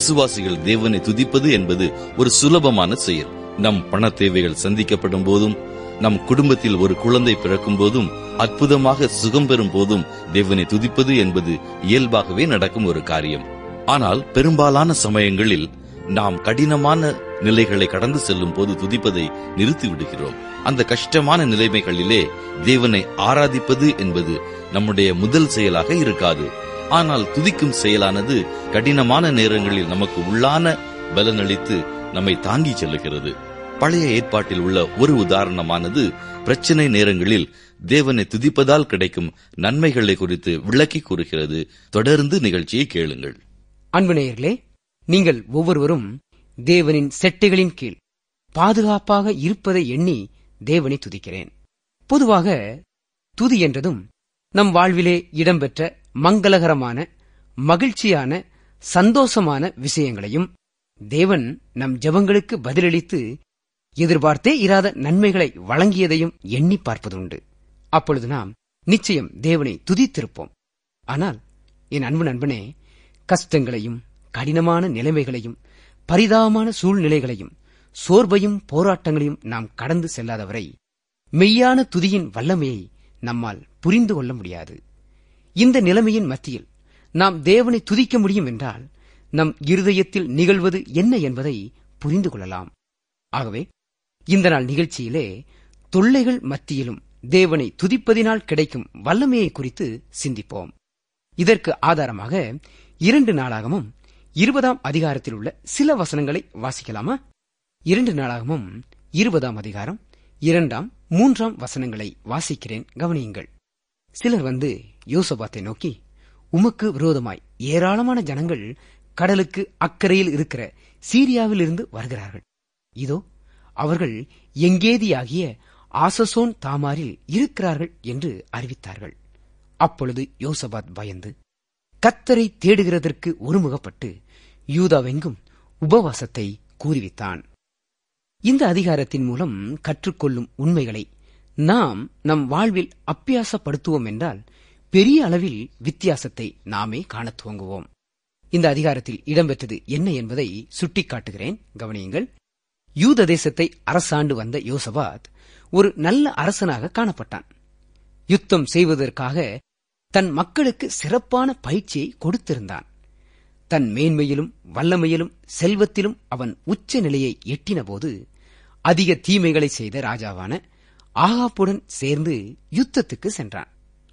விசுவாசிகள் தேவனை துதிப்பது என்பது ஒரு சுலபமான செயல் நம் பண தேவைகள் சந்திக்கப்படும் போதும் நம் குடும்பத்தில் ஒரு குழந்தை பிறக்கும் போதும் அற்புதமாக சுகம் பெறும் போதும் தேவனை துதிப்பது என்பது இயல்பாகவே நடக்கும் ஒரு காரியம் ஆனால் பெரும்பாலான சமயங்களில் நாம் கடினமான நிலைகளை கடந்து செல்லும் போது துதிப்பதை நிறுத்தி விடுகிறோம் அந்த கஷ்டமான நிலைமைகளிலே தேவனை ஆராதிப்பது என்பது நம்முடைய முதல் செயலாக இருக்காது ஆனால் துதிக்கும் செயலானது கடினமான நேரங்களில் நமக்கு உள்ளான பலனளித்து நம்மை தாங்கி செல்லுகிறது பழைய ஏற்பாட்டில் உள்ள ஒரு உதாரணமானது பிரச்சனை நேரங்களில் தேவனை துதிப்பதால் கிடைக்கும் நன்மைகளை குறித்து விளக்கி கூறுகிறது தொடர்ந்து நிகழ்ச்சியை கேளுங்கள் அன்பு நேயர்களே நீங்கள் ஒவ்வொருவரும் தேவனின் செட்டைகளின் கீழ் பாதுகாப்பாக இருப்பதை எண்ணி தேவனை துதிக்கிறேன் பொதுவாக துதி என்றதும் நம் வாழ்விலே இடம்பெற்ற மங்களகரமான மகிழ்ச்சியான சந்தோஷமான விஷயங்களையும் தேவன் நம் ஜெபங்களுக்கு பதிலளித்து எதிர்பார்த்தே இராத நன்மைகளை வழங்கியதையும் எண்ணி பார்ப்பதுண்டு அப்பொழுது நாம் நிச்சயம் தேவனை துதித்திருப்போம் ஆனால் என் அன்பு நண்பனே கஷ்டங்களையும் கடினமான நிலைமைகளையும் பரிதாபமான சூழ்நிலைகளையும் சோர்வையும் போராட்டங்களையும் நாம் கடந்து செல்லாதவரை மெய்யான துதியின் வல்லமையை நம்மால் புரிந்து கொள்ள முடியாது இந்த நிலைமையின் மத்தியில் நாம் தேவனை துதிக்க முடியும் என்றால் நம் இருதயத்தில் நிகழ்வது என்ன என்பதை புரிந்து கொள்ளலாம் ஆகவே இந்த நாள் நிகழ்ச்சியிலே தொல்லைகள் மத்தியிலும் தேவனை துதிப்பதினால் கிடைக்கும் வல்லமையை குறித்து சிந்திப்போம் இதற்கு ஆதாரமாக இரண்டு நாளாகமும் இருபதாம் அதிகாரத்தில் உள்ள சில வசனங்களை வாசிக்கலாமா இரண்டு நாளாகமும் இருபதாம் அதிகாரம் இரண்டாம் மூன்றாம் வசனங்களை வாசிக்கிறேன் கவனியுங்கள் சிலர் வந்து யோசபாத்தை நோக்கி உமக்கு விரோதமாய் ஏராளமான ஜனங்கள் கடலுக்கு அக்கறையில் இருக்கிற சீரியாவிலிருந்து வருகிறார்கள் இதோ அவர்கள் எங்கேதியாகிய ஆசசோன் தாமாரில் இருக்கிறார்கள் என்று அறிவித்தார்கள் அப்பொழுது யோசபாத் பயந்து கத்தரை தேடுகிறதற்கு ஒருமுகப்பட்டு யூதாவெங்கும் உபவாசத்தை கூறிவித்தான் இந்த அதிகாரத்தின் மூலம் கற்றுக்கொள்ளும் உண்மைகளை நாம் நம் வாழ்வில் அப்பியாசப்படுத்துவோம் என்றால் பெரிய அளவில் வித்தியாசத்தை நாமே காணத் துவங்குவோம் இந்த அதிகாரத்தில் இடம்பெற்றது என்ன என்பதை சுட்டிக்காட்டுகிறேன் கவனியுங்கள் யூத தேசத்தை அரசாண்டு வந்த யோசபாத் ஒரு நல்ல அரசனாக காணப்பட்டான் யுத்தம் செய்வதற்காக தன் மக்களுக்கு சிறப்பான பயிற்சியை கொடுத்திருந்தான் தன் மேன்மையிலும் வல்லமையிலும் செல்வத்திலும் அவன் உச்ச நிலையை எட்டினபோது அதிக தீமைகளை செய்த ராஜாவான ஆகாப்புடன் சேர்ந்து யுத்தத்துக்கு சென்றான்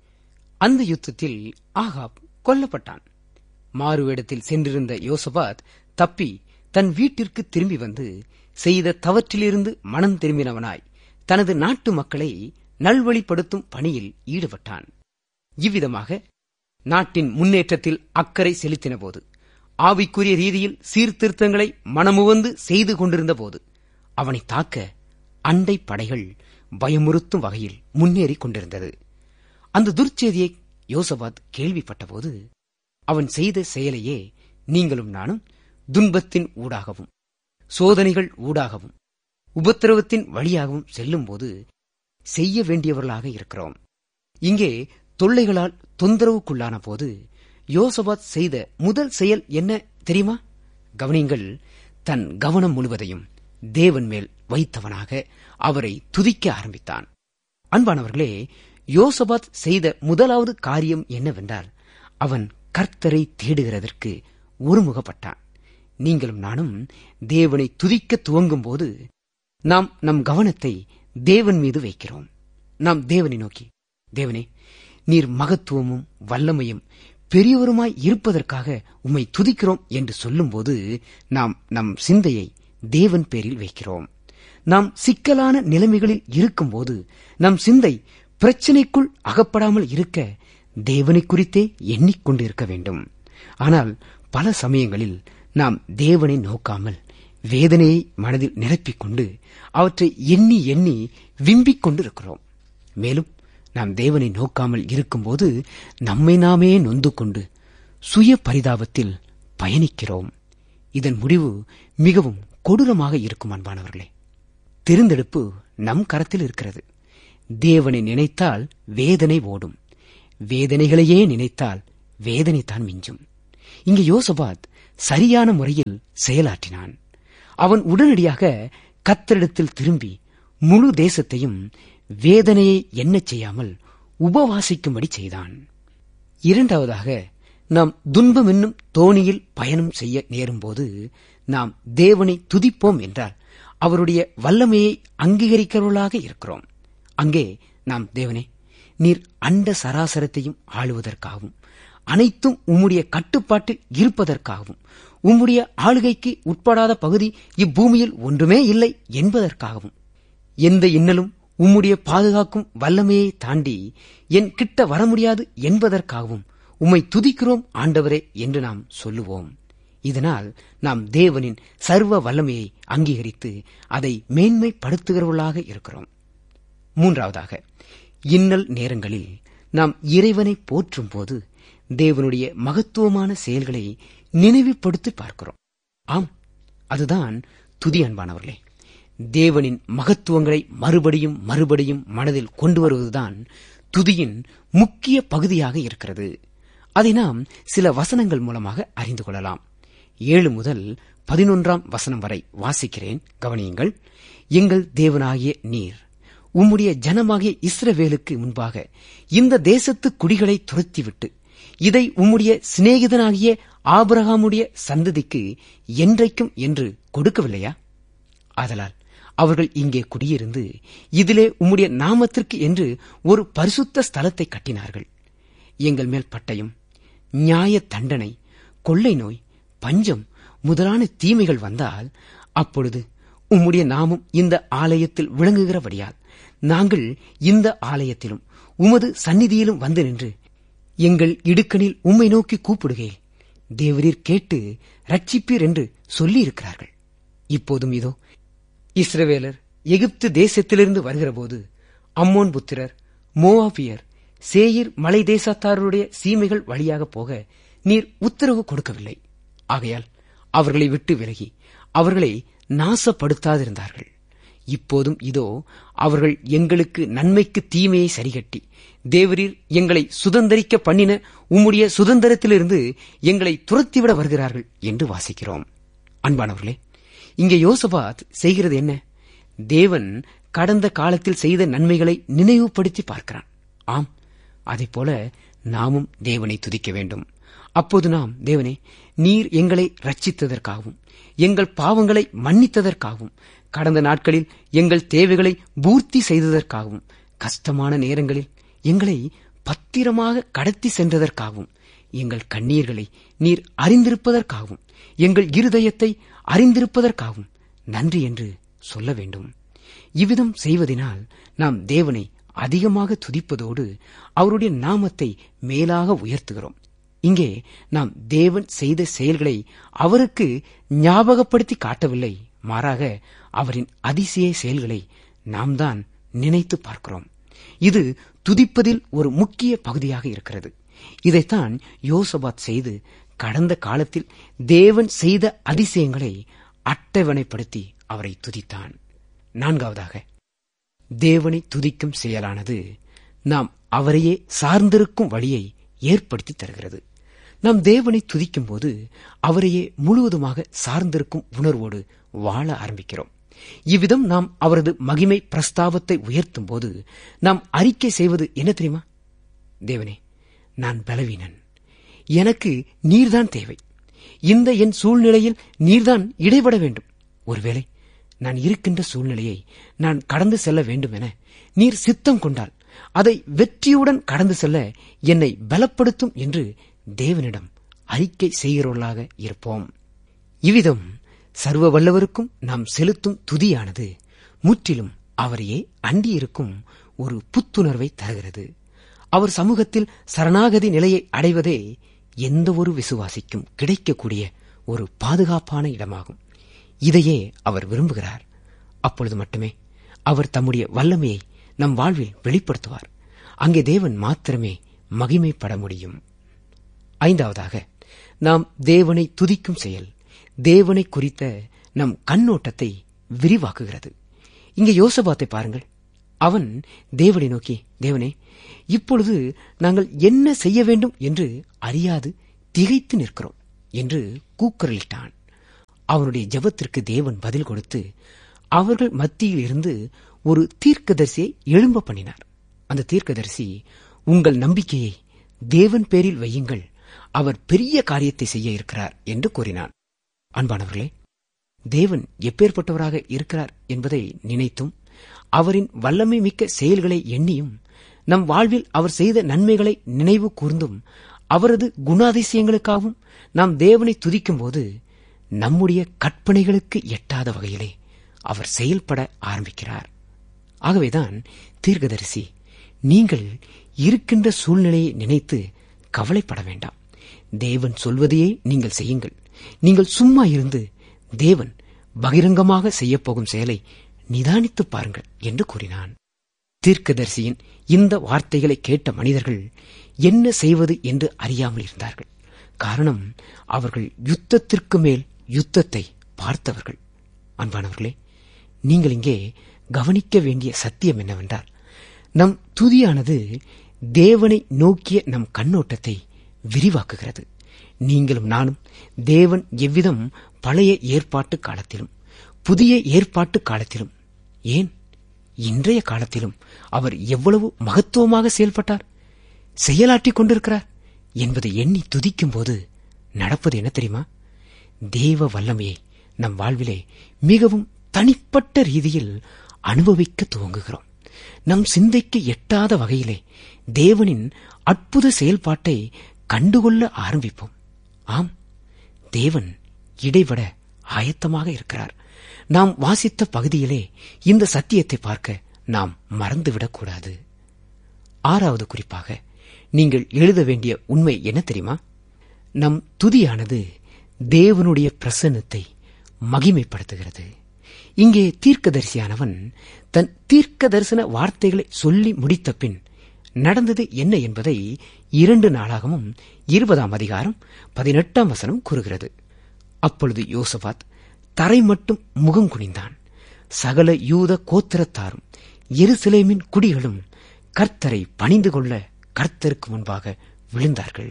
அந்த யுத்தத்தில் ஆகாப் கொல்லப்பட்டான் மாறுவேடத்தில் சென்றிருந்த யோசபாத் தப்பி தன் வீட்டிற்கு திரும்பி வந்து செய்த தவற்றிலிருந்து மனம் திரும்பினவனாய் தனது நாட்டு மக்களை நல்வழிப்படுத்தும் பணியில் ஈடுபட்டான் இவ்விதமாக நாட்டின் முன்னேற்றத்தில் அக்கறை செலுத்தினபோது ஆவிக்குரிய ரீதியில் சீர்திருத்தங்களை மனமுவந்து செய்து கொண்டிருந்த போது அவனை தாக்க அண்டை படைகள் பயமுறுத்தும் வகையில் முன்னேறிக் கொண்டிருந்தது அந்த துர்ச்செய்தியை யோசபாத் கேள்விப்பட்டபோது அவன் செய்த செயலையே நீங்களும் நானும் துன்பத்தின் ஊடாகவும் சோதனைகள் ஊடாகவும் உபத்திரவத்தின் வழியாகவும் செல்லும்போது செய்ய வேண்டியவர்களாக இருக்கிறோம் இங்கே தொல்லைகளால் தொந்தரவுக்குள்ளான போது யோசபாத் செய்த முதல் செயல் என்ன தெரியுமா கவனிங்கள் தன் கவனம் முழுவதையும் தேவன் மேல் வைத்தவனாக அவரை துதிக்க ஆரம்பித்தான் அன்பானவர்களே யோசபாத் செய்த முதலாவது காரியம் என்னவென்றால் அவன் கர்த்தரை தேடுகிறதற்கு ஒருமுகப்பட்டான் நீங்களும் நானும் தேவனை துதிக்க துவங்கும் போது நாம் நம் கவனத்தை தேவன் மீது வைக்கிறோம் நாம் தேவனை நோக்கி தேவனே நீர் மகத்துவமும் வல்லமையும் பெரியவருமாய் இருப்பதற்காக உம்மை துதிக்கிறோம் என்று சொல்லும்போது நாம் நம் சிந்தையை தேவன் பேரில் வைக்கிறோம் நாம் சிக்கலான நிலைமைகளில் இருக்கும்போது நம் சிந்தை பிரச்சனைக்குள் அகப்படாமல் இருக்க தேவனை குறித்தே எண்ணிக்கொண்டிருக்க வேண்டும் ஆனால் பல சமயங்களில் நாம் தேவனை நோக்காமல் வேதனையை மனதில் நிரப்பிக்கொண்டு அவற்றை எண்ணி எண்ணி விம்பிக் கொண்டிருக்கிறோம் மேலும் நாம் தேவனை நோக்காமல் இருக்கும்போது நம்மை நாமே நொந்து கொண்டு சுய பரிதாபத்தில் பயணிக்கிறோம் இதன் முடிவு மிகவும் கொடூரமாக இருக்கும் அன்பானவர்களே தெரிந்தெடுப்பு நம் கரத்தில் இருக்கிறது தேவனை நினைத்தால் வேதனை ஓடும் வேதனைகளையே நினைத்தால் வேதனை தான் மிஞ்சும் இங்கே யோசபாத் சரியான முறையில் செயலாற்றினான் அவன் உடனடியாக கத்தரிடத்தில் திரும்பி முழு தேசத்தையும் வேதனையை எண்ணச் செய்யாமல் உபவாசிக்கும்படி செய்தான் இரண்டாவதாக நாம் துன்பம் என்னும் தோணியில் பயணம் செய்ய நேரும்போது நாம் தேவனை துதிப்போம் என்றால் அவருடைய வல்லமையை அங்கீகரிக்கிறவர்களாக இருக்கிறோம் அங்கே நாம் தேவனே நீர் அண்ட சராசரத்தையும் ஆளுவதற்காகவும் அனைத்தும் உம்முடைய கட்டுப்பாட்டில் இருப்பதற்காகவும் உம்முடைய ஆளுகைக்கு உட்படாத பகுதி இப்பூமியில் ஒன்றுமே இல்லை என்பதற்காகவும் எந்த இன்னலும் உம்முடைய பாதுகாக்கும் வல்லமையை தாண்டி என் கிட்ட வர முடியாது என்பதற்காகவும் உம்மை துதிக்கிறோம் ஆண்டவரே என்று நாம் சொல்லுவோம் இதனால் நாம் தேவனின் சர்வ வல்லமையை அங்கீகரித்து அதை மேன்மைப்படுத்துகிறவர்களாக இருக்கிறோம் மூன்றாவதாக இன்னல் நேரங்களில் நாம் இறைவனை போற்றும் போது தேவனுடைய மகத்துவமான செயல்களை நினைவுபடுத்தி பார்க்கிறோம் ஆம் அதுதான் துதி அன்பானவர்களே தேவனின் மகத்துவங்களை மறுபடியும் மறுபடியும் மனதில் கொண்டு வருவதுதான் துதியின் முக்கிய பகுதியாக இருக்கிறது அதை நாம் சில வசனங்கள் மூலமாக அறிந்து கொள்ளலாம் ஏழு முதல் பதினொன்றாம் வசனம் வரை வாசிக்கிறேன் கவனியுங்கள் எங்கள் தேவனாகிய நீர் உம்முடைய ஜனமாகிய இஸ்ரவேலுக்கு முன்பாக இந்த தேசத்து குடிகளை துரத்திவிட்டு இதை உம்முடைய சிநேகிதனாகிய ஆபிரகாமுடைய சந்ததிக்கு என்றைக்கும் என்று கொடுக்கவில்லையா ஆதலால் அவர்கள் இங்கே குடியிருந்து இதிலே உம்முடைய நாமத்திற்கு என்று ஒரு பரிசுத்த ஸ்தலத்தை கட்டினார்கள் எங்கள் மேல் பட்டயம் நியாய தண்டனை கொள்ளை நோய் பஞ்சம் முதலான தீமைகள் வந்தால் அப்பொழுது உம்முடைய நாமம் இந்த ஆலயத்தில் விளங்குகிறபடியால் நாங்கள் இந்த ஆலயத்திலும் உமது சந்நிதியிலும் வந்து நின்று எங்கள் இடுக்கணில் உம்மை நோக்கி கூப்பிடுகையில் தேவரீர் கேட்டு ரட்சிப்பீர் என்று சொல்லியிருக்கிறார்கள் இப்போதும் இதோ இஸ்ரவேலர் எகிப்து தேசத்திலிருந்து வருகிறபோது அம்மோன் புத்திரர் மோவாபியர் சேயிர் மலை தேசத்தாருடைய சீமைகள் வழியாக போக நீர் உத்தரவு கொடுக்கவில்லை ஆகையால் அவர்களை விட்டு விலகி அவர்களை நாசப்படுத்தாதிருந்தார்கள் இப்போதும் இதோ அவர்கள் எங்களுக்கு நன்மைக்கு தீமையை சரிகட்டி தேவரீர் எங்களை சுதந்திரிக்க பண்ணின உம்முடைய சுதந்திரத்திலிருந்து எங்களை துரத்திவிட வருகிறார்கள் என்று வாசிக்கிறோம் அன்பானவர்களே இங்கே யோசபாத் செய்கிறது என்ன தேவன் கடந்த காலத்தில் செய்த நன்மைகளை நினைவுபடுத்தி பார்க்கிறான் ஆம் போல நாமும் தேவனை துதிக்க வேண்டும் அப்போது நாம் தேவனே நீர் எங்களை ரட்சித்ததற்காகவும் எங்கள் பாவங்களை மன்னித்ததற்காகவும் கடந்த நாட்களில் எங்கள் தேவைகளை பூர்த்தி செய்ததற்காகவும் கஷ்டமான நேரங்களில் எங்களை பத்திரமாக கடத்தி சென்றதற்காகவும் எங்கள் கண்ணீர்களை நீர் அறிந்திருப்பதற்காகவும் எங்கள் இருதயத்தை அறிந்திருப்பதற்காகவும் நன்றி என்று சொல்ல வேண்டும் இவ்விதம் செய்வதனால் நாம் தேவனை அதிகமாக துதிப்பதோடு அவருடைய நாமத்தை மேலாக உயர்த்துகிறோம் இங்கே நாம் தேவன் செய்த செயல்களை அவருக்கு ஞாபகப்படுத்தி காட்டவில்லை மாறாக அவரின் அதிசய செயல்களை நாம் தான் நினைத்து பார்க்கிறோம் இது துதிப்பதில் ஒரு முக்கிய பகுதியாக இருக்கிறது இதைத்தான் யோசபாத் செய்து கடந்த காலத்தில் தேவன் செய்த அதிசயங்களை அட்டவணைப்படுத்தி அவரை துதித்தான் நான்காவதாக தேவனை துதிக்கும் செயலானது நாம் அவரையே சார்ந்திருக்கும் வழியை ஏற்படுத்தி தருகிறது நாம் தேவனை துதிக்கும் போது அவரையே முழுவதுமாக சார்ந்திருக்கும் உணர்வோடு வாழ ஆரம்பிக்கிறோம் இவ்விதம் நாம் அவரது மகிமை பிரஸ்தாபத்தை உயர்த்தும் போது நாம் அறிக்கை செய்வது என்ன தெரியுமா தேவனே நான் பலவீனன் எனக்கு நீர்தான் தேவை இந்த என் சூழ்நிலையில் நீர்தான் இடைபட வேண்டும் ஒருவேளை நான் இருக்கின்ற சூழ்நிலையை நான் கடந்து செல்ல வேண்டும் என நீர் சித்தம் கொண்டால் அதை வெற்றியுடன் கடந்து செல்ல என்னை பலப்படுத்தும் என்று தேவனிடம் அறிக்கை செய்கிறவர்களாக இருப்போம் இவ்விதம் சர்வ வல்லவருக்கும் நாம் செலுத்தும் துதியானது முற்றிலும் அவரையே அண்டியிருக்கும் ஒரு புத்துணர்வை தருகிறது அவர் சமூகத்தில் சரணாகதி நிலையை அடைவதே எந்த ஒரு விசுவாசிக்கும் கிடைக்கக்கூடிய ஒரு பாதுகாப்பான இடமாகும் இதையே அவர் விரும்புகிறார் அப்பொழுது மட்டுமே அவர் தம்முடைய வல்லமையை நம் வாழ்வில் வெளிப்படுத்துவார் அங்கே தேவன் மாத்திரமே மகிமைப்பட முடியும் ஐந்தாவதாக நாம் தேவனை துதிக்கும் செயல் தேவனை குறித்த நம் கண்ணோட்டத்தை விரிவாக்குகிறது இங்கே யோசபாத்தை பாருங்கள் அவன் தேவனை நோக்கி தேவனே இப்பொழுது நாங்கள் என்ன செய்ய வேண்டும் என்று அறியாது திகைத்து நிற்கிறோம் என்று கூக்குரலிட்டான் அவனுடைய ஜெபத்திற்கு தேவன் பதில் கொடுத்து அவர்கள் மத்தியில் இருந்து ஒரு தீர்க்கதரிசியை எழும்ப பண்ணினார் அந்த தீர்க்கதரிசி உங்கள் நம்பிக்கையை தேவன் பேரில் வையுங்கள் அவர் பெரிய காரியத்தை செய்ய இருக்கிறார் என்று கூறினான் அன்பானவர்களே தேவன் எப்பேற்பட்டவராக இருக்கிறார் என்பதை நினைத்தும் அவரின் வல்லமை மிக்க செயல்களை எண்ணியும் நம் வாழ்வில் அவர் செய்த நன்மைகளை நினைவு கூர்ந்தும் அவரது குணாதிசயங்களுக்காகவும் நாம் தேவனை துதிக்கும்போது நம்முடைய கற்பனைகளுக்கு எட்டாத வகையிலே அவர் செயல்பட ஆரம்பிக்கிறார் ஆகவேதான் தீர்க்கதரிசி நீங்கள் இருக்கின்ற சூழ்நிலையை நினைத்து கவலைப்பட வேண்டாம் தேவன் சொல்வதையே நீங்கள் செய்யுங்கள் நீங்கள் சும்மா இருந்து தேவன் பகிரங்கமாக செய்யப்போகும் செயலை நிதானித்து பாருங்கள் என்று கூறினான் தீர்க்கதரிசியின் இந்த வார்த்தைகளை கேட்ட மனிதர்கள் என்ன செய்வது என்று அறியாமல் இருந்தார்கள் காரணம் அவர்கள் யுத்தத்திற்கு மேல் யுத்தத்தை பார்த்தவர்கள் அன்பானவர்களே நீங்கள் இங்கே கவனிக்க வேண்டிய சத்தியம் என்னவென்றால் நம் துதியானது தேவனை நோக்கிய நம் கண்ணோட்டத்தை விரிவாக்குகிறது நீங்களும் நானும் தேவன் எவ்விதம் பழைய ஏற்பாட்டு காலத்திலும் புதிய ஏற்பாட்டு காலத்திலும் ஏன் இன்றைய காலத்திலும் அவர் எவ்வளவு மகத்துவமாக செயல்பட்டார் செயலாற்றிக் கொண்டிருக்கிறார் என்பதை எண்ணி துதிக்கும் போது நடப்பது என்ன தெரியுமா தேவ வல்லமையை நம் வாழ்விலே மிகவும் தனிப்பட்ட ரீதியில் அனுபவிக்க துவங்குகிறோம் நம் சிந்தைக்கு எட்டாத வகையிலே தேவனின் அற்புத செயல்பாட்டை கண்டுகொள்ள ஆரம்பிப்போம் ஆம் தேவன் இடைவிட ஆயத்தமாக இருக்கிறார் நாம் வாசித்த பகுதியிலே இந்த சத்தியத்தை பார்க்க நாம் மறந்துவிடக்கூடாது ஆறாவது குறிப்பாக நீங்கள் எழுத வேண்டிய உண்மை என்ன தெரியுமா நம் துதியானது தேவனுடைய பிரசன்னத்தை மகிமைப்படுத்துகிறது இங்கே தீர்க்கதரிசியானவன் தன் தீர்க்க தரிசன வார்த்தைகளை சொல்லி முடித்த பின் நடந்தது என்ன என்பதை இரண்டு நாளாகவும் இருபதாம் அதிகாரம் பதினெட்டாம் வசனம் கூறுகிறது அப்பொழுது யோசபாத் தரை மட்டும் முகம் குனிந்தான் சகல யூத கோத்திரத்தாரும் எருசலேமின் குடிகளும் கர்த்தரை பணிந்து கொள்ள கர்த்தருக்கு முன்பாக விழுந்தார்கள்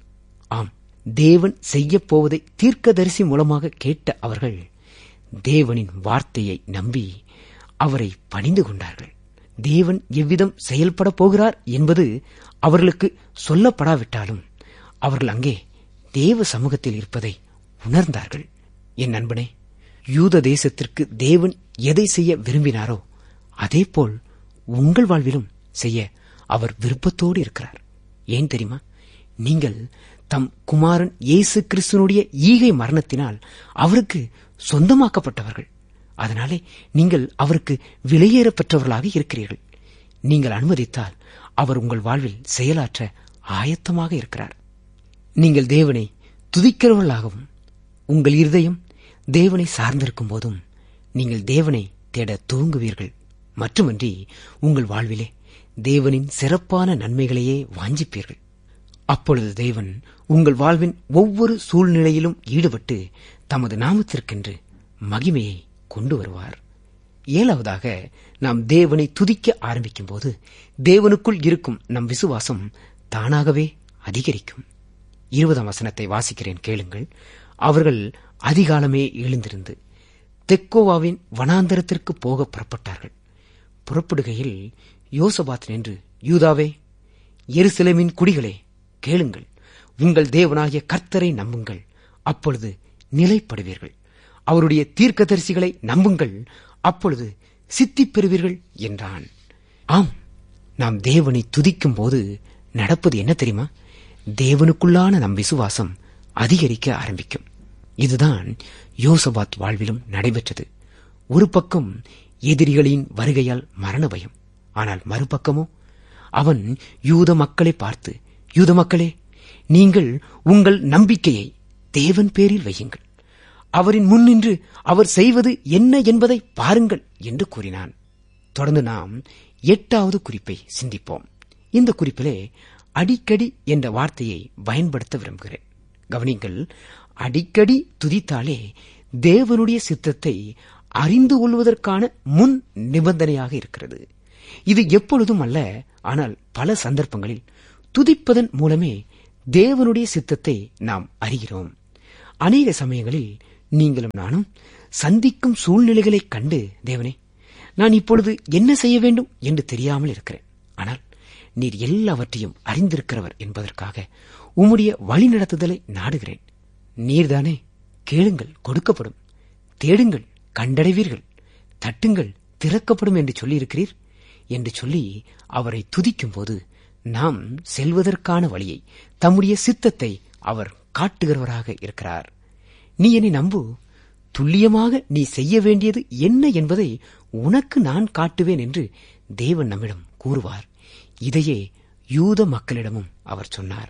ஆம் தேவன் செய்யப் போவதை தீர்க்கதரிசி மூலமாக கேட்ட அவர்கள் தேவனின் வார்த்தையை நம்பி அவரை பணிந்து கொண்டார்கள் தேவன் எவ்விதம் செயல்பட போகிறார் என்பது அவர்களுக்கு சொல்லப்படாவிட்டாலும் அவர்கள் அங்கே தேவ சமூகத்தில் இருப்பதை உணர்ந்தார்கள் என் நண்பனே யூத தேசத்திற்கு தேவன் எதை செய்ய விரும்பினாரோ அதேபோல் உங்கள் வாழ்விலும் செய்ய அவர் விருப்பத்தோடு இருக்கிறார் ஏன் தெரியுமா நீங்கள் தம் குமாரன் இயேசு கிறிஸ்துனுடைய ஈகை மரணத்தினால் அவருக்கு சொந்தமாக்கப்பட்டவர்கள் அதனாலே நீங்கள் அவருக்கு விலையேறப்பெற்றவர்களாக இருக்கிறீர்கள் நீங்கள் அனுமதித்தால் அவர் உங்கள் வாழ்வில் செயலாற்ற ஆயத்தமாக இருக்கிறார் நீங்கள் தேவனை துதிக்கிறவர்களாகவும் உங்கள் இருதயம் தேவனை சார்ந்திருக்கும் போதும் நீங்கள் தேவனை தேட துவங்குவீர்கள் மட்டுமன்றி உங்கள் வாழ்விலே தேவனின் சிறப்பான நன்மைகளையே வாஞ்சிப்பீர்கள் அப்பொழுது தேவன் உங்கள் வாழ்வின் ஒவ்வொரு சூழ்நிலையிலும் ஈடுபட்டு தமது நாமத்திற்கென்று மகிமையை கொண்டு வருவார் ஏழாவதாக நாம் தேவனை துதிக்க ஆரம்பிக்கும் போது தேவனுக்குள் இருக்கும் நம் விசுவாசம் தானாகவே அதிகரிக்கும் இருபதாம் வசனத்தை வாசிக்கிறேன் கேளுங்கள் அவர்கள் அதிகாலமே எழுந்திருந்து தெக்கோவாவின் வனாந்தரத்திற்கு போக புறப்பட்டார்கள் புறப்படுகையில் யோசபாத் நின்று யூதாவே எருசலேமின் குடிகளே கேளுங்கள் உங்கள் தேவனாகிய கர்த்தரை நம்புங்கள் அப்பொழுது நிலைப்படுவீர்கள் அவருடைய தீர்க்கதரிசிகளை நம்புங்கள் அப்பொழுது சித்தி பெறுவீர்கள் என்றான் ஆம் நாம் தேவனை துதிக்கும் போது நடப்பது என்ன தெரியுமா தேவனுக்குள்ளான நம் விசுவாசம் அதிகரிக்க ஆரம்பிக்கும் இதுதான் யோசபாத் வாழ்விலும் நடைபெற்றது ஒரு பக்கம் எதிரிகளின் வருகையால் மரண பயம் ஆனால் மறுபக்கமோ அவன் யூத மக்களை பார்த்து யூத மக்களே நீங்கள் உங்கள் நம்பிக்கையை தேவன் பேரில் வையுங்கள் அவரின் முன்னின்று அவர் செய்வது என்ன என்பதை பாருங்கள் என்று கூறினான் தொடர்ந்து நாம் எட்டாவது குறிப்பை சிந்திப்போம் இந்த குறிப்பிலே அடிக்கடி என்ற வார்த்தையை பயன்படுத்த விரும்புகிறேன் கவனிங்கள் அடிக்கடி துதித்தாலே தேவனுடைய சித்தத்தை அறிந்து கொள்வதற்கான முன் நிபந்தனையாக இருக்கிறது இது எப்பொழுதும் அல்ல ஆனால் பல சந்தர்ப்பங்களில் துதிப்பதன் மூலமே தேவனுடைய சித்தத்தை நாம் அறிகிறோம் அநேக சமயங்களில் நீங்களும் நானும் சந்திக்கும் சூழ்நிலைகளைக் கண்டு தேவனே நான் இப்பொழுது என்ன செய்ய வேண்டும் என்று தெரியாமல் இருக்கிறேன் ஆனால் நீர் எல்லாவற்றையும் அறிந்திருக்கிறவர் என்பதற்காக உம்முடைய வழிநடத்துதலை நாடுகிறேன் நீர்தானே கேளுங்கள் கொடுக்கப்படும் தேடுங்கள் கண்டடைவீர்கள் தட்டுங்கள் திறக்கப்படும் என்று சொல்லியிருக்கிறீர் என்று சொல்லி அவரை துதிக்கும்போது நாம் செல்வதற்கான வழியை தம்முடைய சித்தத்தை அவர் காட்டுகிறவராக இருக்கிறார் நீ என்னை நம்பு துல்லியமாக நீ செய்ய வேண்டியது என்ன என்பதை உனக்கு நான் காட்டுவேன் என்று தேவன் நம்மிடம் கூறுவார் இதையே யூத மக்களிடமும் அவர் சொன்னார்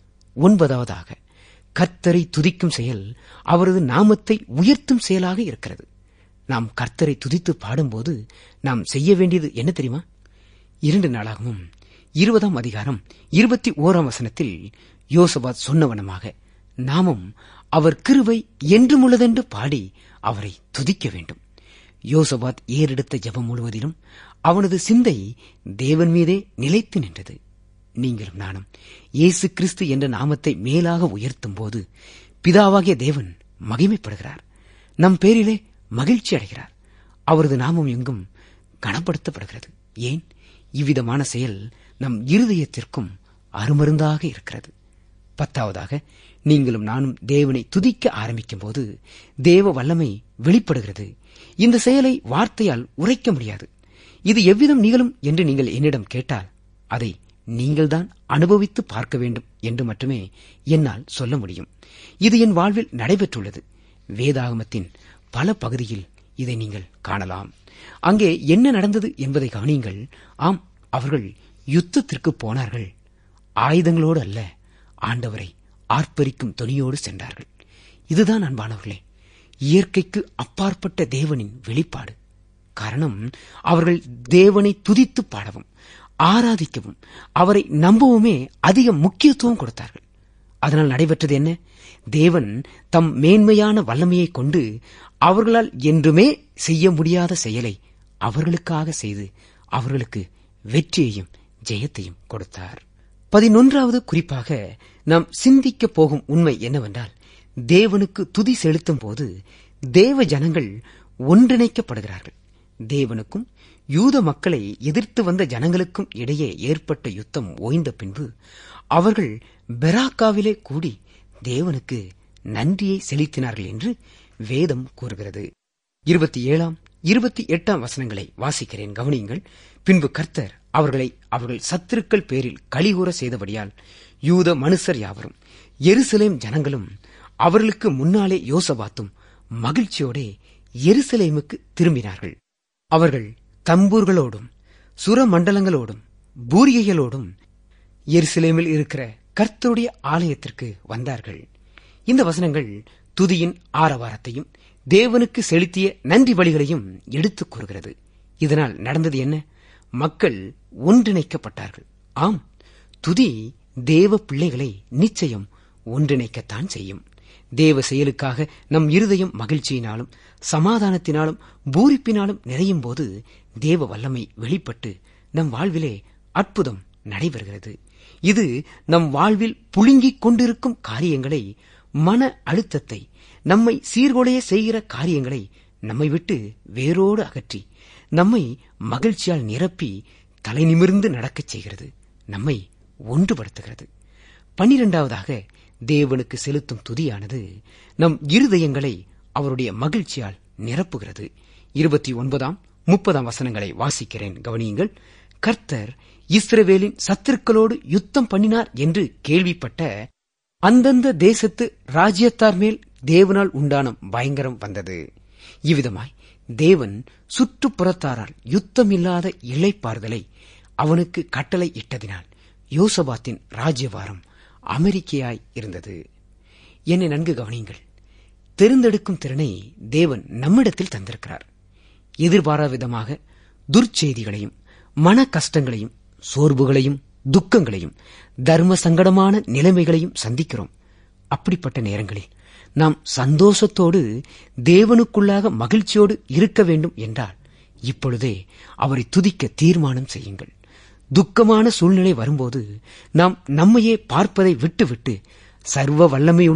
ஒன்பதாவதாக கர்த்தரை துதிக்கும் செயல் அவரது நாமத்தை உயர்த்தும் செயலாக இருக்கிறது நாம் கர்த்தரை துதித்து பாடும்போது நாம் செய்ய வேண்டியது என்ன தெரியுமா இரண்டு நாளாகவும் இருபதாம் அதிகாரம் இருபத்தி ஓராம் வசனத்தில் யோசபாத் சொன்னவனமாக நாமும் அவர் கிருவை என்றுமுள்ளதென்று பாடி அவரை துதிக்க வேண்டும் யோசபாத் ஏறெடுத்த ஜெபம் முழுவதிலும் அவனது சிந்தை தேவன் மீதே நிலைத்து நின்றது நீங்களும் நானும் இயேசு கிறிஸ்து என்ற நாமத்தை மேலாக உயர்த்தும் போது பிதாவாகிய தேவன் மகிமைப்படுகிறார் நம் பேரிலே மகிழ்ச்சி அடைகிறார் அவரது நாமம் எங்கும் கனப்படுத்தப்படுகிறது ஏன் இவ்விதமான செயல் நம் இருதயத்திற்கும் அருமருந்தாக இருக்கிறது பத்தாவதாக நீங்களும் நானும் தேவனை துதிக்க ஆரம்பிக்கும் போது தேவ வல்லமை வெளிப்படுகிறது இந்த செயலை வார்த்தையால் உரைக்க முடியாது இது எவ்விதம் நிகழும் என்று நீங்கள் என்னிடம் கேட்டால் அதை நீங்கள்தான் அனுபவித்து பார்க்க வேண்டும் என்று மட்டுமே என்னால் சொல்ல முடியும் இது என் வாழ்வில் நடைபெற்றுள்ளது வேதாகமத்தின் பல பகுதியில் இதை நீங்கள் காணலாம் அங்கே என்ன நடந்தது என்பதை கவனியுங்கள் ஆம் அவர்கள் யுத்தத்திற்கு போனார்கள் ஆயுதங்களோடு அல்ல ஆண்டவரை ஆர்ப்பரிக்கும் துணியோடு சென்றார்கள் இதுதான் அன்பானவர்களே இயற்கைக்கு அப்பாற்பட்ட தேவனின் வெளிப்பாடு காரணம் அவர்கள் தேவனை துதித்து பாடவும் ஆராதிக்கவும் அவரை நம்பவுமே அதிக முக்கியத்துவம் கொடுத்தார்கள் அதனால் நடைபெற்றது என்ன தேவன் தம் மேன்மையான வல்லமையை கொண்டு அவர்களால் என்றுமே செய்ய முடியாத செயலை அவர்களுக்காக செய்து அவர்களுக்கு வெற்றியையும் ஜெயத்தையும் கொடுத்தார் பதினொன்றாவது குறிப்பாக நாம் சிந்திக்கப் போகும் உண்மை என்னவென்றால் தேவனுக்கு துதி செலுத்தும் போது தேவ ஜனங்கள் ஒன்றிணைக்கப்படுகிறார்கள் தேவனுக்கும் யூத மக்களை எதிர்த்து வந்த ஜனங்களுக்கும் இடையே ஏற்பட்ட யுத்தம் ஓய்ந்த பின்பு அவர்கள் பெராக்காவிலே கூடி தேவனுக்கு நன்றியை செலுத்தினார்கள் என்று வேதம் கூறுகிறது இருபத்தி ஏழாம் இருபத்தி எட்டாம் வசனங்களை வாசிக்கிறேன் கவனியுங்கள் பின்பு கர்த்தர் அவர்களை அவர்கள் சத்துருக்கள் பேரில் கலிகூற செய்தபடியால் யூத மனுஷர் யாவரும் எருசலேம் ஜனங்களும் அவர்களுக்கு முன்னாலே யோசபாத்தும் மகிழ்ச்சியோடே எருசலேமுக்கு திரும்பினார்கள் அவர்கள் தம்பூர்களோடும் சுரமண்டலங்களோடும் பூரிகைகளோடும் எருசலேமில் இருக்கிற கர்த்தருடைய ஆலயத்திற்கு வந்தார்கள் இந்த வசனங்கள் துதியின் ஆரவாரத்தையும் தேவனுக்கு செலுத்திய நன்றி வழிகளையும் எடுத்துக் கூறுகிறது இதனால் நடந்தது என்ன மக்கள் ஒன்றிணைக்கப்பட்டார்கள் ஆம் துதி தேவ பிள்ளைகளை நிச்சயம் ஒன்றிணைக்கத்தான் செய்யும் தேவ செயலுக்காக நம் இருதயம் மகிழ்ச்சியினாலும் சமாதானத்தினாலும் பூரிப்பினாலும் நிறையும் போது தேவ வல்லமை வெளிப்பட்டு நம் வாழ்விலே அற்புதம் நடைபெறுகிறது இது நம் வாழ்வில் புழுங்கிக் கொண்டிருக்கும் காரியங்களை மன அழுத்தத்தை நம்மை சீர்குலைய செய்கிற காரியங்களை நம்மை விட்டு வேரோடு அகற்றி நம்மை மகிழ்ச்சியால் நிரப்பி தலை நிமிர்ந்து நடக்கச் செய்கிறது நம்மை ஒன்றுபடுத்துகிறது பன்னிரெண்டாவதாக தேவனுக்கு செலுத்தும் துதியானது நம் இருதயங்களை அவருடைய மகிழ்ச்சியால் நிரப்புகிறது இருபத்தி ஒன்பதாம் முப்பதாம் வசனங்களை வாசிக்கிறேன் கவனியுங்கள் கர்த்தர் இஸ்ரவேலின் சத்துருக்களோடு யுத்தம் பண்ணினார் என்று கேள்விப்பட்ட அந்தந்த தேசத்து ராஜ்யத்தார் மேல் தேவனால் உண்டான பயங்கரம் வந்தது இவ்விதமாய் தேவன் சுற்றுப்புறத்தாரால் யுத்தமில்லாத இழைப்பாறுதலை அவனுக்கு கட்டளை இட்டதினால் யோசபாத்தின் ராஜ்யவாரம் அமெரிக்கையாய் இருந்தது என்னை நன்கு கவனியுங்கள் தெரிந்தெடுக்கும் திறனை தேவன் நம்மிடத்தில் தந்திருக்கிறார் எதிர்பாராத விதமாக துர்ச்செய்திகளையும் மன கஷ்டங்களையும் சோர்வுகளையும் துக்கங்களையும் தர்ம சங்கடமான நிலைமைகளையும் சந்திக்கிறோம் அப்படிப்பட்ட நேரங்களில் நாம் சந்தோஷத்தோடு தேவனுக்குள்ளாக மகிழ்ச்சியோடு இருக்க வேண்டும் என்றால் இப்பொழுதே அவரை துதிக்க தீர்மானம் செய்யுங்கள் துக்கமான சூழ்நிலை வரும்போது நாம் நம்மையே பார்ப்பதை விட்டுவிட்டு சர்வ வல்லமையுள்ள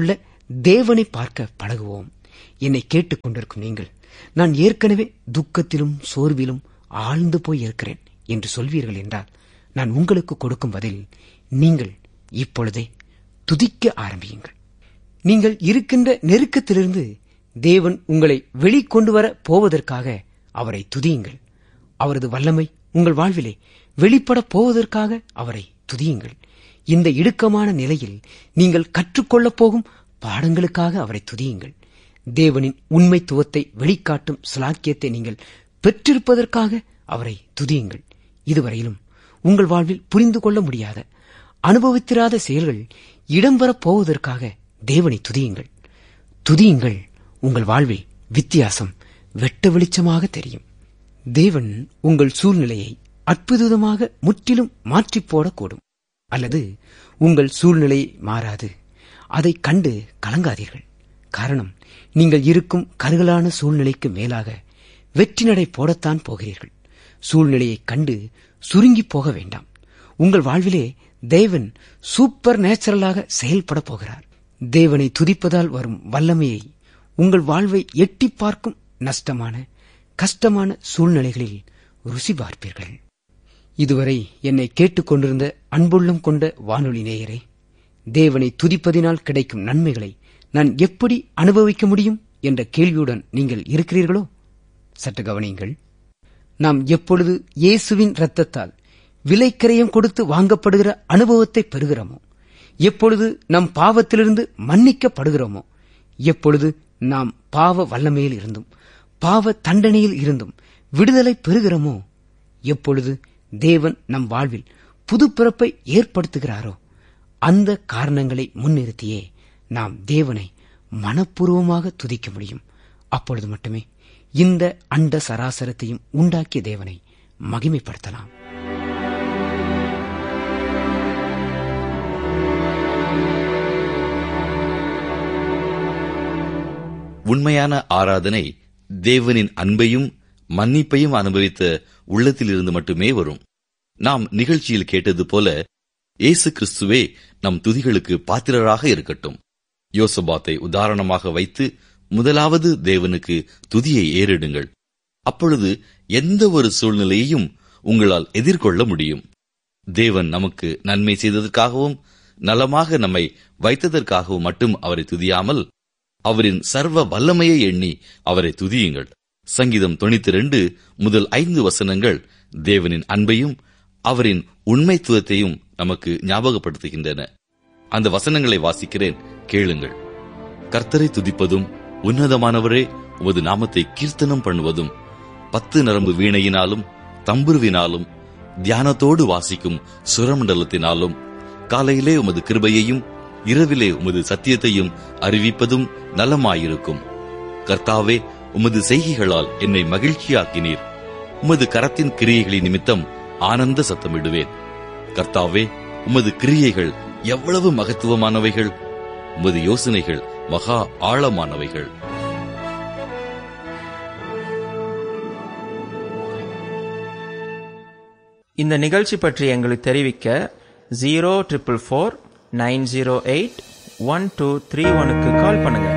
தேவனை பார்க்க பழகுவோம் என்னை கேட்டுக் கொண்டிருக்கும் நீங்கள் நான் ஏற்கனவே துக்கத்திலும் சோர்விலும் ஆழ்ந்து போய் இருக்கிறேன் என்று சொல்வீர்கள் என்றால் நான் உங்களுக்கு கொடுக்கும் பதில் நீங்கள் இப்பொழுதே துதிக்க ஆரம்பியுங்கள் நீங்கள் இருக்கின்ற நெருக்கத்திலிருந்து தேவன் உங்களை வெளிக்கொண்டு வர போவதற்காக அவரை துதியுங்கள் அவரது வல்லமை உங்கள் வாழ்விலே வெளிப்படப் போவதற்காக அவரை துதியுங்கள் இந்த இடுக்கமான நிலையில் நீங்கள் கற்றுக்கொள்ளப் போகும் பாடங்களுக்காக அவரை துதியுங்கள் தேவனின் உண்மைத்துவத்தை வெளிக்காட்டும் சிலாக்கியத்தை நீங்கள் பெற்றிருப்பதற்காக அவரை துதியுங்கள் இதுவரையிலும் உங்கள் வாழ்வில் புரிந்து கொள்ள முடியாத அனுபவித்திராத செயல்கள் இடம்பெறப் போவதற்காக தேவனை துதியுங்கள் துதியுங்கள் உங்கள் வாழ்வில் வித்தியாசம் வெட்ட வெளிச்சமாக தெரியும் தேவன் உங்கள் சூழ்நிலையை அற்புதமாக முற்றிலும் மாற்றிப் போடக்கூடும் அல்லது உங்கள் சூழ்நிலை மாறாது அதைக் கண்டு கலங்காதீர்கள் காரணம் நீங்கள் இருக்கும் கருகலான சூழ்நிலைக்கு மேலாக வெற்றி நடை போடத்தான் போகிறீர்கள் சூழ்நிலையைக் கண்டு சுருங்கி போக வேண்டாம் உங்கள் வாழ்விலே தேவன் சூப்பர் நேச்சுரலாக செயல்பட போகிறார் தேவனை துதிப்பதால் வரும் வல்லமையை உங்கள் வாழ்வை எட்டி பார்க்கும் நஷ்டமான கஷ்டமான சூழ்நிலைகளில் ருசி பார்ப்பீர்கள் இதுவரை என்னை கேட்டுக்கொண்டிருந்த அன்புள்ளம் கொண்ட வானொலி நேயரே தேவனை துதிப்பதினால் கிடைக்கும் நன்மைகளை நான் எப்படி அனுபவிக்க முடியும் என்ற கேள்வியுடன் நீங்கள் இருக்கிறீர்களோ சற்று கவனியுங்கள் நாம் எப்பொழுது இயேசுவின் இரத்தத்தால் விலைக்கிரயம் கொடுத்து வாங்கப்படுகிற அனுபவத்தை பெறுகிறோமோ எப்பொழுது நம் பாவத்திலிருந்து மன்னிக்கப்படுகிறோமோ எப்பொழுது நாம் பாவ வல்லமையில் இருந்தும் பாவ தண்டனையில் இருந்தும் விடுதலை பெறுகிறோமோ எப்பொழுது தேவன் நம் வாழ்வில் புது பிறப்பை ஏற்படுத்துகிறாரோ அந்த காரணங்களை முன்னிறுத்தியே நாம் தேவனை மனப்பூர்வமாக துதிக்க முடியும் அப்பொழுது மட்டுமே இந்த அண்ட சராசரத்தையும் உண்டாக்கிய தேவனை மகிமைப்படுத்தலாம் உண்மையான ஆராதனை தேவனின் அன்பையும் மன்னிப்பையும் அனுபவித்த உள்ளத்திலிருந்து மட்டுமே வரும் நாம் நிகழ்ச்சியில் கேட்டது போல இயேசு கிறிஸ்துவே நம் துதிகளுக்கு பாத்திரராக இருக்கட்டும் யோசபாத்தை உதாரணமாக வைத்து முதலாவது தேவனுக்கு துதியை ஏறிடுங்கள் அப்பொழுது எந்த ஒரு சூழ்நிலையையும் உங்களால் எதிர்கொள்ள முடியும் தேவன் நமக்கு நன்மை செய்ததற்காகவும் நலமாக நம்மை வைத்ததற்காகவும் மட்டும் அவரை துதியாமல் அவரின் சர்வ வல்லமையை எண்ணி அவரை துதியுங்கள் சங்கீதம் தொண்ணூத்தி ரெண்டு முதல் ஐந்து வசனங்கள் தேவனின் அன்பையும் அவரின் உண்மைத்துவத்தையும் நமக்கு ஞாபகப்படுத்துகின்றன அந்த வசனங்களை வாசிக்கிறேன் கேளுங்கள் கர்த்தரை துதிப்பதும் உன்னதமானவரே உமது நாமத்தை கீர்த்தனம் பண்ணுவதும் பத்து நரம்பு வீணையினாலும் தம்புருவினாலும் தியானத்தோடு வாசிக்கும் சுரமண்டலத்தினாலும் காலையிலே உமது கிருபையையும் இரவிலே உமது சத்தியத்தையும் அறிவிப்பதும் நலமாயிருக்கும் கர்த்தாவே உமது செய்கைகளால் என்னை மகிழ்ச்சியாக்கினீர் உமது கரத்தின் கிரியைகளின் நிமித்தம் ஆனந்த சத்தமிடுவேன் கர்த்தாவே உமது கிரியைகள் எவ்வளவு மகத்துவமானவைகள் உமது யோசனைகள் மகா ஆழமானவைகள் இந்த நிகழ்ச்சி பற்றி எங்களுக்கு தெரிவிக்க zero triple four nine zero eight one two three ஒனுக்கு கால் பண்ணுங்க